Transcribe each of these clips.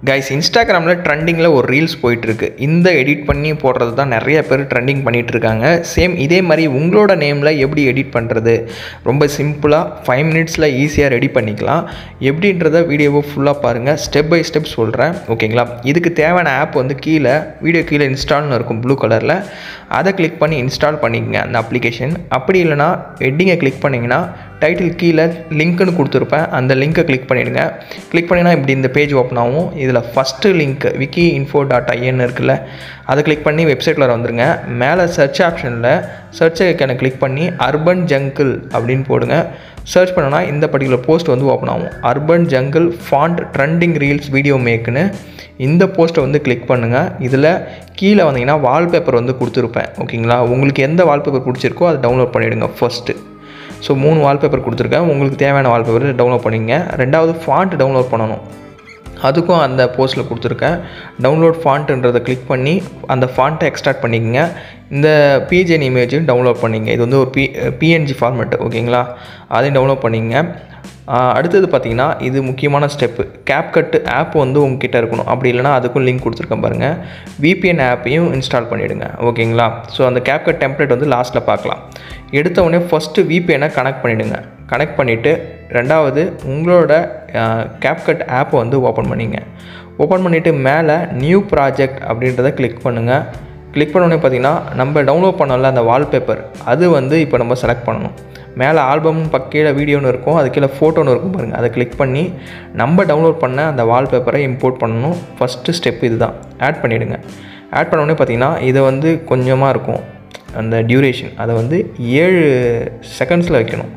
guys இன்ஸ்டாகிராமில் ட்ரெண்டிங்கில் ஒரு ரீல்ஸ் போயிட்டுருக்கு இந்த எடிட் பண்ணி போடுறது தான் நிறைய பேர் ட்ரெண்டிங் பண்ணிகிட்டு இருக்காங்க சேம் இதே மாதிரி உங்களோட நேமில் எப்படி எடிட் பண்ணுறது ரொம்ப சிம்பிளாக ஃபைவ் மினிட்ஸில் ஈஸியாக ரெடி பண்ணிக்கலாம் எப்படின்றத வீடியோவை ஃபுல்லாக பாருங்கள் ஸ்டெப் பை ஸ்டெப் சொல்கிறேன் ஓகேங்களா இதுக்கு தேவையான ஆப் வந்து கீழே வீடியோ கீழே இன்ஸ்டால்னு இருக்கும் ப்ளூ கலரில் அதை கிளிக் பண்ணி இன்ஸ்டால் பண்ணிக்கங்க அந்த அப்ளிகேஷன் அப்படி இல்லைனா ஹெட்டிங்கை கிளிக் பண்ணிங்கன்னா டைட்டில் கீழே லிங்க்னு கொடுத்துருப்பேன் அந்த லிங்க்கை கிளிக் பண்ணிவிடுங்க கிளிக் பண்ணிங்கன்னா இப்படி இந்த பேஜ் ஓப்பன் ஆகும் இதில் first link wiki info dot IN இருக்குல்ல அதை கிளிக் பண்ணி வெப்சைட்டில் வந்துருங்க மேலே சர்ச் ஆப்ஷனில் சர்ச் ஐக்கனை கிளிக் பண்ணி அர்பன் ஜங்கிள் அப்படின்னு போடுங்க சர்ச் பண்ணோன்னா இந்த பர்டிகுலர் போஸ்ட் வந்து ஓப்பன் ஆகும் urban jungle font trending reels video மேக்குன்னு இந்த போஸ்ட்டை வந்து கிளிக் பண்ணுங்கள் இதில் கீழே வந்தீங்கன்னா வால்பேப்பர் வந்து கொடுத்துருப்பேன் ஓகேங்களா உங்களுக்கு எந்த வால்பேப்பர் பிடிச்சிருக்கோ அதை டவுன்லோட் பண்ணிவிடுங்க ஃபஸ்ட்டு ஸோ மூணு வால்பேப்பர் கொடுத்துருக்கேன் உங்களுக்கு தேவையான வால்பேப்பர் டவுன்லோட் பண்ணிங்க ரெண்டாவது ஃபாண்ட் டவுன்லோட் பண்ணணும் அதுக்கும் அந்த போஸ்ட்டில் கொடுத்துருக்கேன் டவுன்லோட் ஃபாண்ட்டுன்றதை கிளிக் பண்ணி அந்த ஃபாண்ட்டை எக்ஸ்ட்ராக்ட் பண்ணிக்கங்க இந்த பிஜிஎன் இமேஜும் டவுன்லோட் பண்ணிங்க இது வந்து ஒரு பி பிஎன்ஜி ஃபார்மெட் ஓகேங்களா அதையும் டவுன்லோட் பண்ணிங்க அடுத்தது பார்த்தீங்கன்னா இது முக்கியமான ஸ்டெப்பு கேப்கட் ஆப் வந்து உங்ககிட்ட இருக்கணும் அப்படி இல்லைனா அதுக்கும் லிங்க் கொடுத்துருக்கேன் பாருங்கள் விபிஎன் ஆப்பையும் இன்ஸ்டால் பண்ணிவிடுங்க ஓகேங்களா ஸோ அந்த கேப்கட் டெம்ப்ளேட் வந்து லாஸ்ட்டில் பார்க்கலாம் எடுத்த உடனே ஃபஸ்ட்டு விபிஎனை கனெக்ட் பண்ணிவிடுங்க கனெக்ட் பண்ணிவிட்டு ரெண்டாவது உங்களோட கேப்கட் ஆப்பை வந்து ஓப்பன் பண்ணிங்க ஓப்பன் பண்ணிவிட்டு மேலே நியூ ப்ராஜெக்ட் அப்படின்றத கிளிக் பண்ணுங்கள் கிளிக் பண்ணோடனே பார்த்தீங்கன்னா நம்ம டவுன்லோட் பண்ணல அந்த வால்பேப்பர் அது வந்து இப்போ நம்ம செலக்ட் பண்ணணும் மேலே ஆல்பம் பக்கீழே வீடியோன்னு இருக்கும் அது கீழே ஃபோட்டோன்னு இருக்கும் பாருங்கள் அதை கிளிக் பண்ணி நம்ம டவுன்லோட் பண்ண அந்த வால்பேப்பரை இம்போர்ட் பண்ணணும் ஃபஸ்ட்டு ஸ்டெப் இது தான் ஆட் பண்ணிவிடுங்க ஆட் பண்ணோடனே பார்த்தீங்கன்னா இதை வந்து கொஞ்சமாக இருக்கும் அந்த டியூரேஷன் அதை வந்து ஏழு செகண்ட்ஸில் வைக்கணும்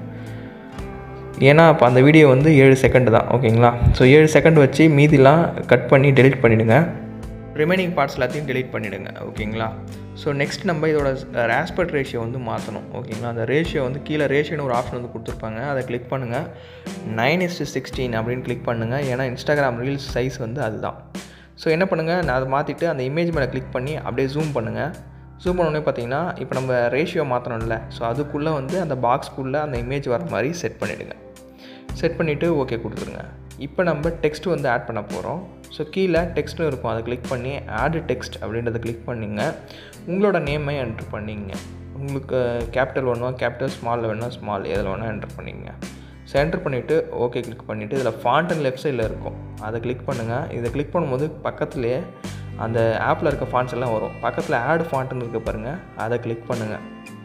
ஏன்னா அப்போ அந்த வீடியோ வந்து ஏழு செகண்ட் தான் ஓகேங்களா ஸோ ஏழு செகண்ட் வச்சு மீதிலாம் கட் பண்ணி டெலிட் பண்ணிவிடுங்க ரிமைனிங் பார்ட்ஸ் எல்லாத்தையும் டெலிட் பண்ணிவிடுங்க ஓகேங்களா ஸோ நெக்ஸ்ட் நம்ம இதோட ஆஸ்பெக்ட் ரேஷியோ வந்து மாற்றணும் ஓகேங்களா அந்த ரேஷியோ வந்து கீழே ரேஷியோன்னு ஒரு ஆப்ஷன் வந்து கொடுத்துருப்பாங்க அதை கிளிக் பண்ணுங்கள் நைன் இஸ்டு சிக்ஸ்டீன் அப்படின்னு கிளிக் பண்ணுங்கள் ஏன்னா இன்ஸ்டாகிராம் ரீல்ஸ் சைஸ் வந்து அதுதான் ஸோ என்ன பண்ணுங்கள் நான் அதை மாற்றிட்டு அந்த இமேஜ் மேலே கிளிக் பண்ணி அப்படியே ஜூம் பண்ணுங்கள் ஜூம் பண்ணோடனே பார்த்தீங்கன்னா இப்போ நம்ம ரேஷியோ மாற்றணும்ல ஸோ அதுக்குள்ளே வந்து அந்த பாக்ஸ்க்குள்ளே அந்த இமேஜ் வர மாதிரி செட் பண்ணிவிடுங்க செட் பண்ணிவிட்டு ஓகே கொடுத்துருங்க இப்போ நம்ம டெக்ஸ்ட் வந்து ஆட் பண்ண போகிறோம் ஸோ கீழே டெக்ஸ்ட்டும் இருக்கும் அதை கிளிக் பண்ணி ஆடு டெக்ஸ்ட் அப்படின்றத கிளிக் பண்ணிங்க உங்களோட நேமை என்ட்ரு பண்ணிங்க உங்களுக்கு கேபிட்டல் வேணும் கேபிட்டல் ஸ்மாலில் வேணும் ஸ்மால் எதில் வேணால் என்ட்ரு பண்ணிங்க ஸோ என்ட்ரு பண்ணிவிட்டு ஓகே கிளிக் பண்ணிவிட்டு இதில் ஃபாண்ட் அண்ட் லெஃப்ட் சைடில் இருக்கும் அதை கிளிக் பண்ணுங்கள் இதை கிளிக் பண்ணும்போது பக்கத்துலேயே அந்த ஆப்பில் இருக்க ஃபாண்ட்ஸ் எல்லாம் வரும் பக்கத்தில் ஆட் ஃபாண்ட்டுன்னு இருக்க பாருங்கள் அதை கிளிக் பண்ணுங்கள்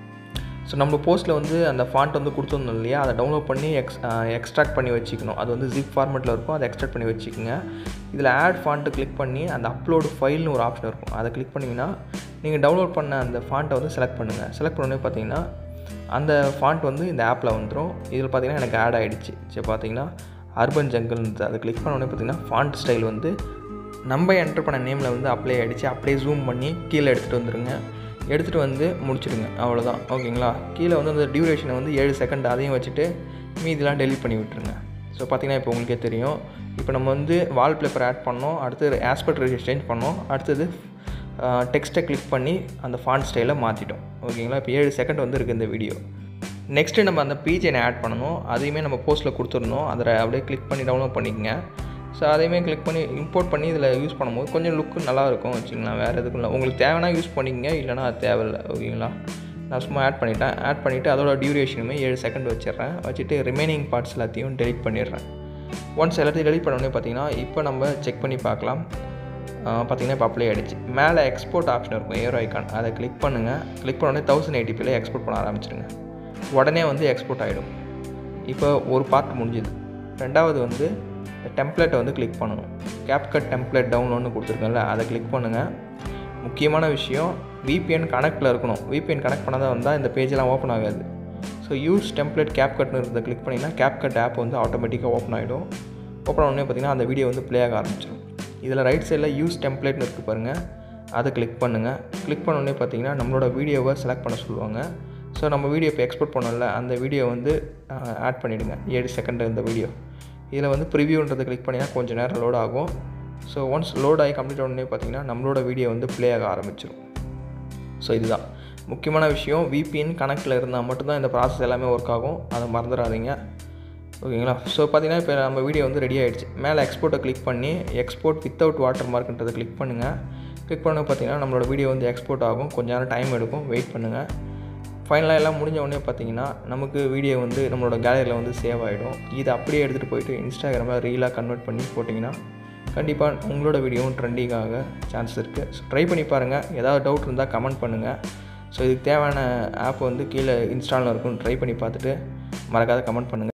ஸோ நம்ம போஸ்ட்டில் வந்து அந்த ஃபாண்ட் வந்து கொடுத்துருந்தோம் இல்லையா அதை டவுன்லோட் பண்ணி எக்ஸ் எக்ஸ்ட்ராக்ட் பண்ணி வச்சுக்கணும் அது வந்து ஜிப் ஃபார்மெட்டில் இருக்கும் அதை எக்ஸ்ட்ராக்ட் பண்ணி வச்சுக்கோங்க இதில் ஆட் ஃபாண்ட்டு கிளிக் பண்ணி அந்த அப்லோடு ஃபைல்னு ஒரு ஆப்ஷன் இருக்கும் அதை கிளிக் பண்ணிங்கன்னா நீங்கள் டவுன்லோட் பண்ண அந்த ஃபாண்ட்டை வந்து செலக்ட் பண்ணுங்கள் செலக்ட் பண்ணோடனே பார்த்தீங்கன்னா அந்த ஃபாண்ட் வந்து இந்த ஆப்பில் வந்துடும் இதில் பார்த்தீங்கன்னா எனக்கு ஆட் ஆகிடுச்சு சரி பார்த்தீங்கன்னா அர்பன் ஜங்கிள்ன்றது அதை கிளிக் பண்ணோடனே பார்த்தீங்கன்னா ஃபாண்ட் ஸ்டைல் வந்து நம்ம என்டர் பண்ண நேமில் வந்து அப்ளை ஆகிடுச்சு அப்படியே ஜூம் பண்ணி கீழே எடுத்துகிட்டு வந்துடுங்க எடுத்துகிட்டு வந்து முடிச்சிடுங்க அவ்வளோதான் ஓகேங்களா கீழே வந்து அந்த டியூரேஷனை வந்து ஏழு செகண்ட் அதையும் வச்சுட்டு மீதிலாம் டெலிட் பண்ணி விட்டுருங்க ஸோ பார்த்தீங்கன்னா இப்போ உங்களுக்கே தெரியும் இப்போ நம்ம வந்து வால்பேப்பர் ஆட் பண்ணோம் அடுத்தது ஆஸ்பெக்ட் ரேஷியோ சேஞ்ச் பண்ணோம் அடுத்தது டெக்ஸ்ட்டை கிளிக் பண்ணி அந்த ஃபாண்ட் ஸ்டைலை மாற்றிட்டோம் ஓகேங்களா இப்போ ஏழு செகண்ட் வந்து இருக்குது இந்த வீடியோ நெக்ஸ்ட்டு நம்ம அந்த பிஜினை ஆட் பண்ணணும் அதையுமே நம்ம போஸ்ட்டில் கொடுத்துருந்தோம் அதை அப்படியே கிளிக் பண்ணி டவுன்லோட் பண்ணிக்கங்க ஸோ அதையுமே கிளிக் பண்ணி இம்போர்ட் பண்ணி இதில் யூஸ் பண்ணும்போது கொஞ்சம் லுக்கு நல்லா இருக்கும் வச்சுங்களா வேறு எதுக்கும் இல்லை உங்களுக்கு தேவைன்னா யூஸ் பண்ணிக்கங்க இல்லைனா அது தேவையில்லை ஓகேங்களா நான் சும்மா ஆட் பண்ணிட்டேன் ஆட் பண்ணிவிட்டு அதோட டியூரேஷனுமே ஏழு செகண்ட் வச்சிடுறேன் வச்சுட்டு ரிமைனிங் பார்ட்ஸ் எல்லாத்தையும் டெலிட் பண்ணிடுறேன் ஒன்ஸ் எல்லாத்தையும் டெலிட் பண்ணோடனே பார்த்தீங்கன்னா இப்போ நம்ம செக் பண்ணி பார்க்கலாம் பார்த்தீங்கன்னா இப்போ அப்ளை ஆகிடுச்சு மேலே எக்ஸ்போர்ட் ஆப்ஷன் இருக்கும் ஏரோ ஐக்கான் அதை கிளிக் பண்ணுங்கள் கிளிக் பண்ணோடனே தௌசண்ட் எயிட்டிபியில் எக்ஸ்போர்ட் பண்ண ஆரம்பிச்சிருங்க உடனே வந்து எக்ஸ்போர்ட் ஆகிடும் இப்போ ஒரு பார்ட் முடிஞ்சுது ரெண்டாவது வந்து டெம்ப்ளேட்டை வந்து கிளிக் பண்ணணும் கேப்கட் டெம்ப்ளேட் டவுன்லோட்னு கொடுத்துருக்கேன்ல அதை கிளிக் பண்ணுங்கள் முக்கியமான விஷயம் விபிஎன் கனெக்டில் இருக்கணும் விபிஎன் கனெக்ட் பண்ணாதான் வந்தால் இந்த பேஜெலாம் ஓப்பன் ஆகாது ஸோ யூஸ் டெம்ப்ளேட் கேப்கட்னு இருந்ததை கிளிக் பண்ணிங்கன்னா கேப்கட் ஆப் வந்து ஆட்டோமேட்டிக்காக ஓப்பன் ஆகிடும் ஓப்பன் ஆனோடனே பார்த்திங்கன்னா அந்த வீடியோ வந்து ப்ளே ஆக ஆரம்பிச்சிடும் இதில் ரைட் சைடில் யூஸ் டெம்ப்ளேட்னு இருக்குது பாருங்கள் அதை கிளிக் பண்ணுங்கள் கிளிக் பண்ணோடனே பார்த்தீங்கன்னா நம்மளோட வீடியோவை செலக்ட் பண்ண சொல்லுவாங்க ஸோ நம்ம வீடியோ இப்போ எக்ஸ்போர்ட் பண்ணோம்ல அந்த வீடியோ வந்து ஆட் பண்ணிவிடுங்க ஏழு செகண்ட் இந்த வீடியோ இதில் வந்து ப்ரிவியூன்றதை கிளிக் பண்ணிங்கன்னா கொஞ்சம் நேரம் லோட் ஆகும் ஸோ ஒன்ஸ் லோட் ஆகி கம்ப்ளீட் உடனே பார்த்தீங்கன்னா நம்மளோட வீடியோ வந்து ப்ளே ஆக ஆரம்பிச்சிடும் ஸோ இதுதான் முக்கியமான விஷயம் விபிஎன் கனெக்டில் இருந்தால் மட்டும்தான் இந்த ப்ராசஸ் எல்லாமே ஒர்க் ஆகும் அதை மறந்துடாதீங்க ஓகேங்களா ஸோ பார்த்தீங்கன்னா இப்போ நம்ம வீடியோ வந்து ரெடி ஆகிடுச்சு மேலே எக்ஸ்போர்ட்டை கிளிக் பண்ணி எக்ஸ்போர்ட் வித்தவுட் வாட்டர் மார்க்ன்றதை கிளிக் பண்ணுங்கள் கிளிக் பண்ண பார்த்தீங்கன்னா நம்மளோட வீடியோ வந்து எக்ஸ்போர்ட் ஆகும் கொஞ்ச நேரம் டைம் எடுக்கும் வெயிட் பண்ணுங்கள் ஃபைனலாக எல்லாம் முடிஞ்ச உடனே பார்த்தீங்கன்னா நமக்கு வீடியோ வந்து நம்மளோட கேலரியில் வந்து சேவ் ஆகிடும் இதை அப்படியே எடுத்துகிட்டு போயிட்டு இன்ஸ்டாகிராமில் ரீலாக கன்வெர்ட் பண்ணி போட்டிங்கன்னா கண்டிப்பாக உங்களோட வீடியோவும் ட்ரெண்டிங்காக சான்ஸ் இருக்குது ஸோ ட்ரை பண்ணி பாருங்கள் ஏதாவது டவுட் இருந்தால் கமெண்ட் பண்ணுங்கள் ஸோ இதுக்கு தேவையான ஆப் வந்து கீழே இன்ஸ்டாலில் இருக்கும் ட்ரை பண்ணி பார்த்துட்டு மறக்காத கமெண்ட் பண்ணுங்கள்